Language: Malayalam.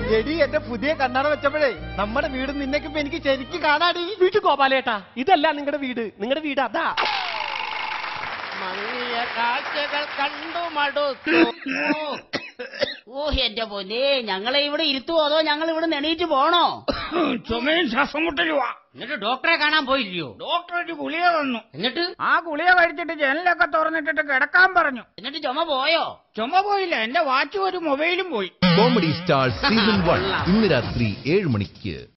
എടി എന്റെ പുതിയ കണ്ണട വെച്ചപ്പോഴേ നമ്മുടെ വീട് നിന്നൊക്കെ ഇപ്പൊ എനിക്ക് ശരിക്കും കാണാടി വീട്ടു ഗോപാലേട്ടാ ഇതല്ല നിങ്ങളുടെ വീട് നിങ്ങളുടെ വീട് അതാ മങ്ങിയ കാഴ്ചകൾ കണ്ടു മടുത്തു ഓ എന്റെ പൊന്നെ ഞങ്ങളെ ഇവിടെ ഇരുത്തുവോ അതോ ഞങ്ങൾ ഇവിടെ എണീറ്റ് പോണോ ചുമയും ശ്വാസം മുട്ടലുവാ എന്നിട്ട് ഡോക്ടറെ കാണാൻ പോയില്ലയോ ഡോക്ടർ ഒരു ഗുളിക തന്നു എന്നിട്ട് ആ ഗുളിക കഴിച്ചിട്ട് ജനലൊക്കെ തുറന്നിട്ടിട്ട് കിടക്കാൻ പറഞ്ഞു എന്നിട്ട് ചുമ പോയോ ചുമ പോയില്ല എന്റെ വാച്ചും ഒരു മൊബൈലും പോയി കോമഡി സ്റ്റാർ സീസൺ വൺ ഇന്ന് രാത്രി ഏഴ് മണിക്ക്